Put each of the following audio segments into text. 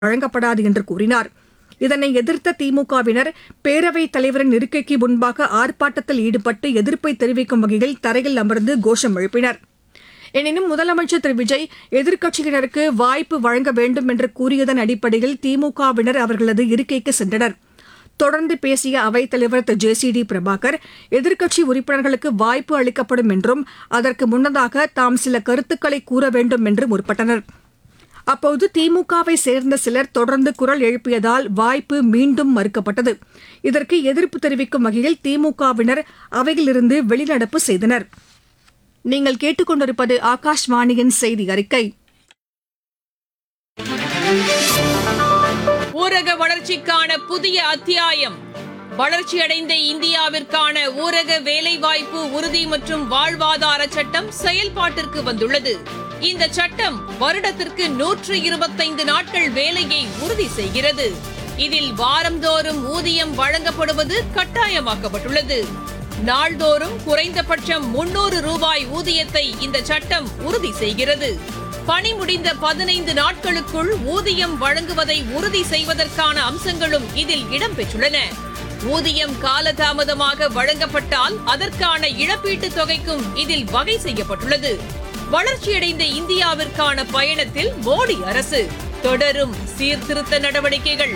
வழங்கப்படாது என்று கூறினார் இதனை எதிர்த்த திமுகவினர் பேரவைத் தலைவரின் இருக்கைக்கு முன்பாக ஆர்ப்பாட்டத்தில் ஈடுபட்டு எதிர்ப்பை தெரிவிக்கும் வகையில் தரையில் அமர்ந்து கோஷம் எழுப்பினர் எனினும் முதலமைச்சர் திரு விஜய் எதிர்க்கட்சியினருக்கு வாய்ப்பு வழங்க வேண்டும் என்று கூறியதன் அடிப்படையில் திமுகவினர் அவர்களது இருக்கைக்கு சென்றனர் தொடர்ந்து பேசிய அவைத்தலைவர் Thiru J C D Prabhakar எதிர்க்கட்சி உறுப்பினர்களுக்கு வாய்ப்பு அளிக்கப்படும் என்றும் அதற்கு முன்னதாக தாம் சில கருத்துக்களை கூற வேண்டும் என்று முற்பட்டனர் அப்போது திமுகவை சேர்ந்த சிலர் தொடர்ந்து குரல் எழுப்பியதால் வாய்ப்பு மீண்டும் மறுக்கப்பட்டது இதற்கு எதிர்ப்பு தெரிவிக்கும் வகையில் திமுகவினர் அவையிலிருந்து வெளிநடப்பு செய்தனர் நீங்கள் கேட்டுக்கொண்டிருப்பது ஆகாஷ்வாணியின் செய்தி அறிக்கை ஊரக வளர்ச்சிக்கான புதிய அத்தியாயம் வளர்ச்சியடைந்த இந்தியாவிற்கான ஊரக வேலைவாய்ப்பு உறுதி மற்றும் வாழ்வாதார சட்டம் செயல்பாட்டிற்கு வந்துள்ளது இந்த சட்டம் வருடத்திற்கு நூற்று இருபத்தைந்து நாட்கள் வேலையை உறுதி செய்கிறது இதில் வாரந்தோறும் ஊதியம் வழங்கப்படுவது கட்டாயமாக்கப்பட்டுள்ளது நாள்தோறும் குறைந்தபட்சம் முன்னூறு ரூபாய் ஊதியத்தை இந்த சட்டம் உறுதி செய்கிறது பணி முடிந்த பதினைந்து நாட்களுக்குள் ஊதியம் வழங்குவதை உறுதி செய்வதற்கான அம்சங்களும் இதில் இடம்பெற்றுள்ளன ஊதியம் காலதாமதமாக வழங்கப்பட்டால் அதற்கான இழப்பீட்டுத் தொகைக்கும் இதில் வகை செய்யப்பட்டுள்ளது வளர்ச்சியடைந்த இந்தியாவிற்கான பயணத்தில் மோடி அரசு தொடரும் சீர்திருத்த நடவடிக்கைகள்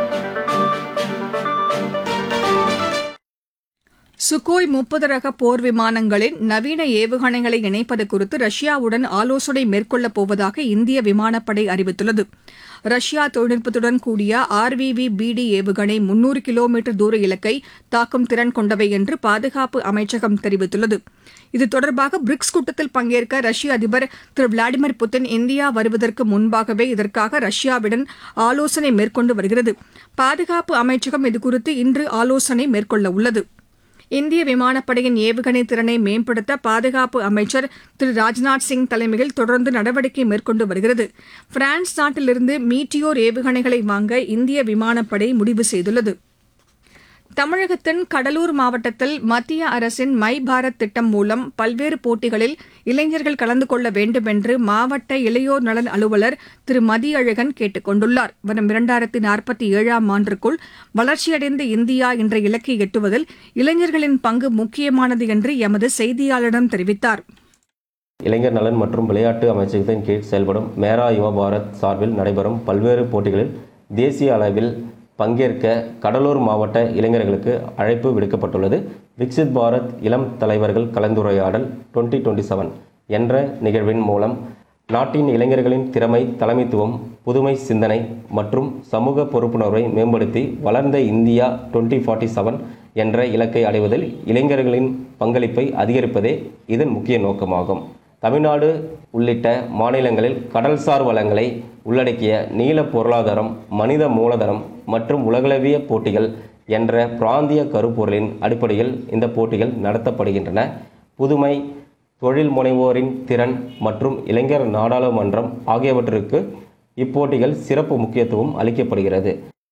சுகோய் முப்பது ரக போர் விமானங்களின் நவீன ஏவுகணைகளை இணைப்பது குறித்து ரஷ்யாவுடன் ஆலோசனை மேற்கொள்ளப் போவதாக இந்திய விமானப்படை அறிவித்துள்ளது ரஷ்யா தொழில்நுட்பத்துடன் கூடிய ஆர்விவி பிடி ஏவுகணை முன்னூறு கிலோமீட்டர் தூர இலக்கை தாக்கும் திறன் கொண்டவை என்று பாதுகாப்பு அமைச்சகம் தெரிவித்துள்ளது இது தொடர்பாக பிரிக்ஸ் கூட்டத்தில் பங்கேற்க ரஷ்ய அதிபர் திரு விளாடிமிர் புட்டின் இந்தியா வருவதற்கு முன்பாகவே இதற்காக ரஷ்யாவுடன் ஆலோசனை மேற்கொண்டு வருகிறது பாதுகாப்பு அமைச்சகம் இதுகுறித்து இன்று ஆலோசனை மேற்கொள்ள உள்ளது இந்திய விமானப்படையின் ஏவுகணை திறனை மேம்படுத்த பாதுகாப்பு அமைச்சர் திரு ராஜ்நாத் சிங் தலைமையில் தொடர்ந்து நடவடிக்கை மேற்கொண்டு வருகிறது பிரான்ஸ் நாட்டிலிருந்து மீட்டியோர் ஏவுகணைகளை வாங்க இந்திய விமானப்படை முடிவு செய்துள்ளது தமிழகத்தின் கடலூர் மாவட்டத்தில் மத்திய அரசின் மை பாரத் திட்டம் மூலம் பல்வேறு போட்டிகளில் இளைஞர்கள் கலந்து கொள்ள வேண்டும் என்று மாவட்ட இளையோர் நலன் அலுவலர் திரு மதியழகன் கேட்டுக் கொண்டுள்ளார் வரும் இரண்டாயிரத்தி நாற்பத்தி ஏழாம் ஆண்டிற்குள் வளர்ச்சியடைந்த இந்தியா என்ற இலக்கை எட்டுவதில் இளைஞர்களின் பங்கு முக்கியமானது என்று எமது செய்தியாளரிடம் தெரிவித்தார் இளைஞர் நலன் மற்றும் விளையாட்டு அமைச்சகத்தின் கீழ் செயல்படும் மேரா யுவ பாரத் சார்பில் நடைபெறும் பல்வேறு போட்டிகளில் தேசிய அளவில் பங்கேற்க கடலூர் மாவட்ட இளைஞர்களுக்கு அழைப்பு விடுக்கப்பட்டுள்ளது விக்சித் பாரத் இளம் தலைவர்கள் கலந்துரையாடல் டுவெண்ட்டி டுவெண்ட்டி செவன் என்ற நிகழ்வின் மூலம் நாட்டின் இளைஞர்களின் திறமை தலைமைத்துவம் புதுமை சிந்தனை மற்றும் சமூக பொறுப்புணர்வை மேம்படுத்தி வளர்ந்த இந்தியா டுவெண்ட்டி ஃபார்ட்டி செவன் என்ற இலக்கை அடைவதில் இளைஞர்களின் பங்களிப்பை அதிகரிப்பதே இதன் முக்கிய நோக்கமாகும் தமிழ்நாடு உள்ளிட்ட மாநிலங்களில் கடல்சார் வளங்களை உள்ளடக்கிய நீல பொருளாதாரம் மனித மூலதனம் மற்றும் உலகளவிய போட்டிகள் என்ற பிராந்திய கருப்பொருளின் அடிப்படையில் இந்த போட்டிகள் நடத்தப்படுகின்றன புதுமை தொழில் முனைவோரின் திறன் மற்றும் இளைஞர் நாடாளுமன்றம் ஆகியவற்றிற்கு இப்போட்டிகள் சிறப்பு முக்கியத்துவம் அளிக்கப்படுகிறது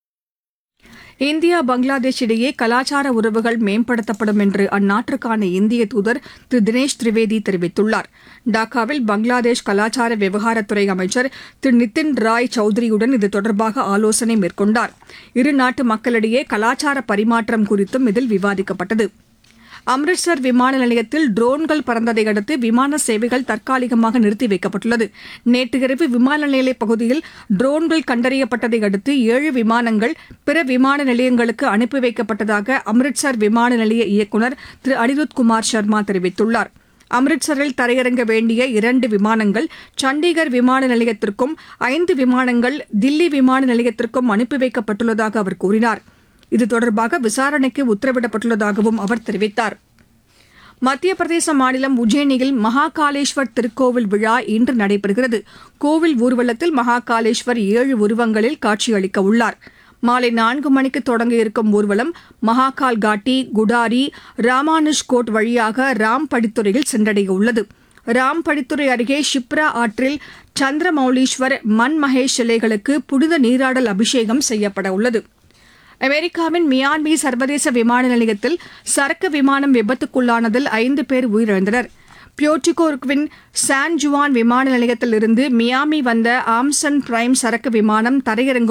இந்தியா பங்களாதேஷ் இடையே கலாச்சார உறவுகள் மேம்படுத்தப்படும் என்று அந்நாட்டிற்கான இந்திய தூதர் திரு தினேஷ் திரிவேதி தெரிவித்துள்ளார் டாக்காவில் பங்களாதேஷ் கலாச்சார விவகாரத்துறை அமைச்சர் திரு நிதின் ராய் சௌத்ரியுடன் இது தொடர்பாக ஆலோசனை மேற்கொண்டார் இரு நாட்டு மக்களிடையே கலாச்சார பரிமாற்றம் குறித்தும் இதில் விவாதிக்கப்பட்டது அம்ரிட்சர் விமான நிலையத்தில் ட்ரோன்கள் பறந்ததை அடுத்து விமான சேவைகள் தற்காலிகமாக நிறுத்தி வைக்கப்பட்டுள்ளது நேற்று இரவு விமான நிலைய பகுதியில் ட்ரோன்கள் கண்டறியப்பட்டதை அடுத்து ஏழு விமானங்கள் பிற விமான நிலையங்களுக்கு அனுப்பி வைக்கப்பட்டதாக அம்ரிட்சர் விமான நிலைய இயக்குநர் திரு அனிருத் குமார் சர்மா தெரிவித்துள்ளார் அம்ரிட்சரில் தரையிறங்க வேண்டிய இரண்டு விமானங்கள் சண்டிகர் விமான நிலையத்திற்கும் ஐந்து விமானங்கள் தில்லி விமான நிலையத்திற்கும் அனுப்பி வைக்கப்பட்டுள்ளதாக அவர் கூறினார் இது தொடர்பாக விசாரணைக்கு உத்தரவிடப்பட்டுள்ளதாகவும் அவர் தெரிவித்தார் மத்திய பிரதேச மாநிலம் உஜ்ஜயினியில் மகாகாலேஸ்வர் திருக்கோவில் விழா இன்று நடைபெறுகிறது கோவில் ஊர்வலத்தில் மகாகாலேஸ்வர் ஏழு உருவங்களில் காட்சியளிக்க உள்ளார் மாலை நான்கு மணிக்கு தொடங்க இருக்கும் ஊர்வலம் மகாகால் காட்டி குடாரி ராமானுஷ் கோட் வழியாக ராம் படித்துறையில் சென்றடைய உள்ளது ராம் படித்துறை அருகே ஷிப்ரா ஆற்றில் சந்திரமௌலீஸ்வர் மண் மகேஷ் சிலைகளுக்கு புனித நீராடல் அபிஷேகம் செய்யப்பட உள்ளது அமெரிக்காவின் மியான்மி சர்வதேச விமான நிலையத்தில் சரக்கு விமானம் விபத்துக்குள்ளானதில் ஐந்து பேர் உயிரிழந்தனர் பியோட்டிகோர்வின் சான் ஜுவான் விமான நிலையத்திலிருந்து மியாமி வந்த ஆம்சன் பிரைம் சரக்கு விமானம் தரையிறங்கும்